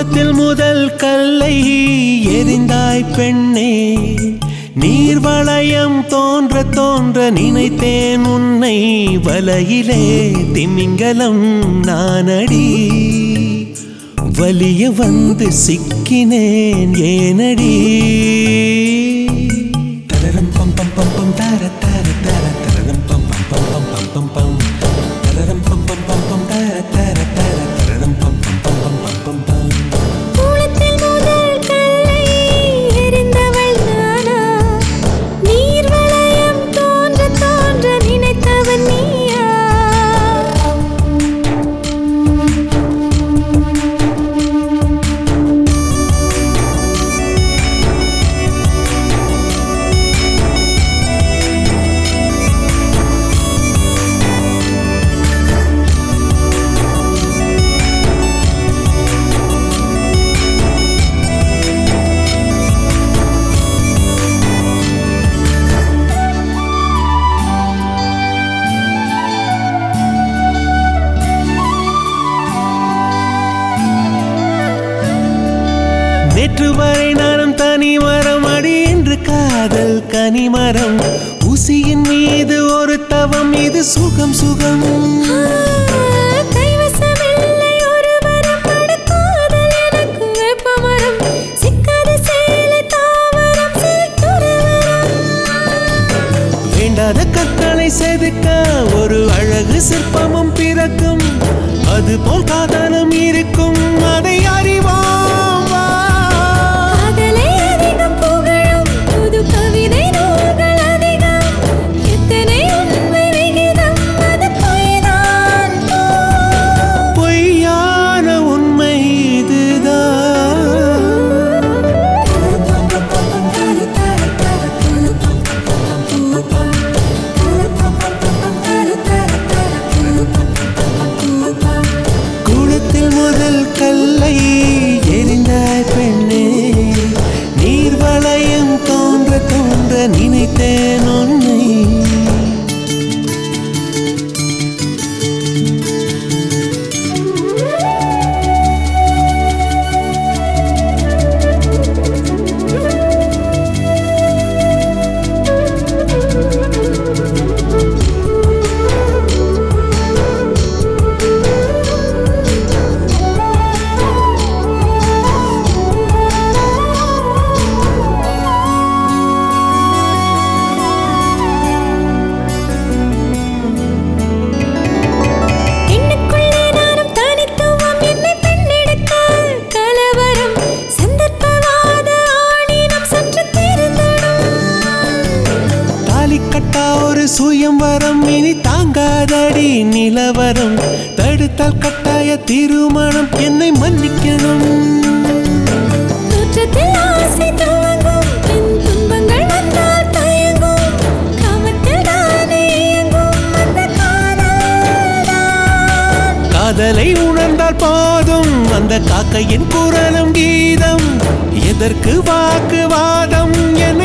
கூடத்தில் முதல் கல்லை எரிந்தாய் பெண்ணே நீர்வளையம் தோன்ற தோன்ற நினைத்தேன் உன்னை வலையிலே திமிங்கலம் நானடி வலிய வந்து சிக்கினேன் ஏனடி தரரம் பம் பம் பம் பம் தர தர தர தரரம் பம் பம் பம் பம் பம் பம் பம் தரரம் பம் பம் பம் பம் தர தர தர தரரம் பம் பம் பம் பம் பம் பம் பம் கூடத்தில் முதல் கல்லை எறிந்தவள் நானா நீர்வளையம் தோன்ற தோன்ற நினைத்தவன் நீயா நேற்று வரை நானும் தனி மரம் அடி என்று காதல் கனிமரம் ஊசியின் மீது ஒரு தவம் இது சுகம் சுகம் கைவசமில்லை ஒரு வரம் அடுக்காதல் எனக்கு வேப்பமரம் சிக்காத சேலை தாவரம் சில்துறவரம் வேண்டாத கற்களை செதுக்க ஒரு அழகு சிற்பமும் பிறக்கும் அது போல் காதலும் இருக்கும் அதை அறிவோம் வா. காதலை அதிகம் புகழும் புது கவிதை நூல்கள் அதிகம் எத்தனை உண்மை விகிதம் அது பொய்தான் பொய்யான உண்மை இதுதான் கூடத்தில் முதல் கல்லை எரிந்தாய் பெண்ணே நீர்வளையம் தோன்ற தோன்ற நினைத்தேன் உன்னை எண்ணுக்குள்ளே நானும் தனித்துவம் என்னை பெண்ணெடுக்க கலவரம் சந்தர்ப்பவாத ஆணினம் சற்று திருந்தடும் தாலி கட்டா ஒரு சுயம்வரம் இனி தாங்காதடி நிலவரம் தடுத்தால் கட்டாய திருமணம் என்னை மன்னிக்கணும் தோற்றத்தில் ஆசை துவங்கும் பின் துன்பங்கள் வந்தால் தயங்கும் காமத்தில் தானே இயங்கும் அந்த காதல்தான் காதலை உணர்ந்தால் போதும் அந்த காக்கையின் குரலும் கீதம் எதற்கு வாக்குவாதம் என